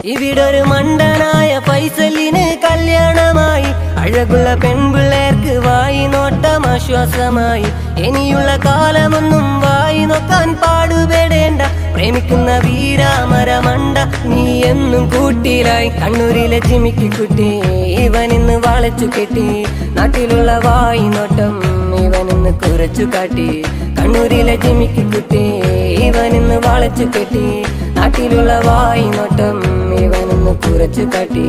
ഇവിടൊരു മണ്ടനായ പൈസലിന് കല്യാണമായി അഴകുള്ള പെൺപിള്ളേർക്ക് വായി നോട്ടം ആശ്വാസമായി ഇനിയുള്ള കാലമൊന്നും വായി നോക്കാൻ പാടുപെടേണ്ട പ്രേമിക്കുന്ന വീരാമരമണ്ട നീ എന്നും കൂട്ടിലായി കണ്ണൂരിലെ ചിമിക്കി കുട്ടി ഇവനിന്ന് വളച്ചു കെട്ടി നാട്ടിലുള്ള വായി നോട്ടം ഇവനിന്ന് കുറച്ചു കാട്ടി കണ്ണൂരിലെ ചിമിക്കി കുട്ടി ഇവനിന്ന് വളച്ചു കെട്ടി നാട്ടിലുള്ള വായി നോട്ടം ഇവനിന്ന് കുറച്ചു കാട്ടി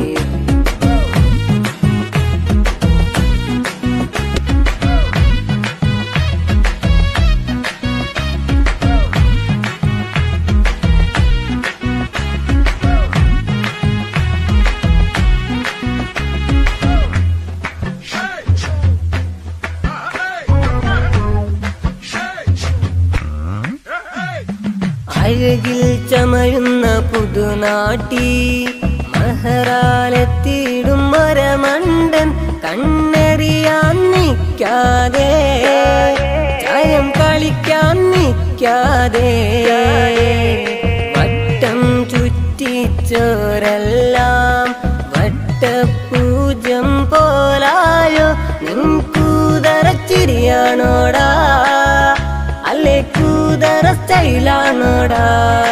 അഴകിൽ ചമയുന്ന പുതുനാട്ടി മഹറാലെത്തിയിടും മരമണ്ടൻ കണ്ണെറിയാൻ നിൽക്കാതെ ചായം കളിക്കാൻ നിൽക്കാതെ വട്ടം ചുറ്റിച്ചോരെല്ലാം വട്ടപൂജം പോലായോ നിൻകൂതറച്ചിരിയാണോടാ അല്ലേ കൂതറ സ്റ്റൈലാണോടാ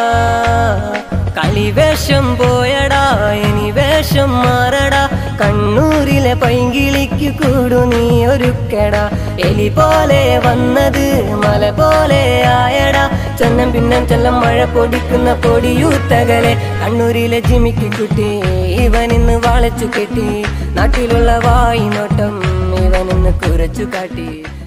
കളിവേഷം പോയടാ ഇനി വേഷം മാറടാ കണ്ണൂരിലെ പൈങ്കിളിക്ക് കൂടു നീ ഒരുക്കടാ എലി പോലെ വന്നത് മല പോലെ ആയടാ ചെന്നം പിന്നം ചെല്ലം മഴ പൊടിക്കുന്ന പൊടിയൂത്തകലെ കണ്ണൂരിലെ ജിമിക്ക് കുട്ടി ഇവനിന്ന് വളച്ചു കെട്ടി നാട്ടിലുള്ള വായി നോട്ടം ഇവനിന്ന് കുറച്ചു കാട്ടി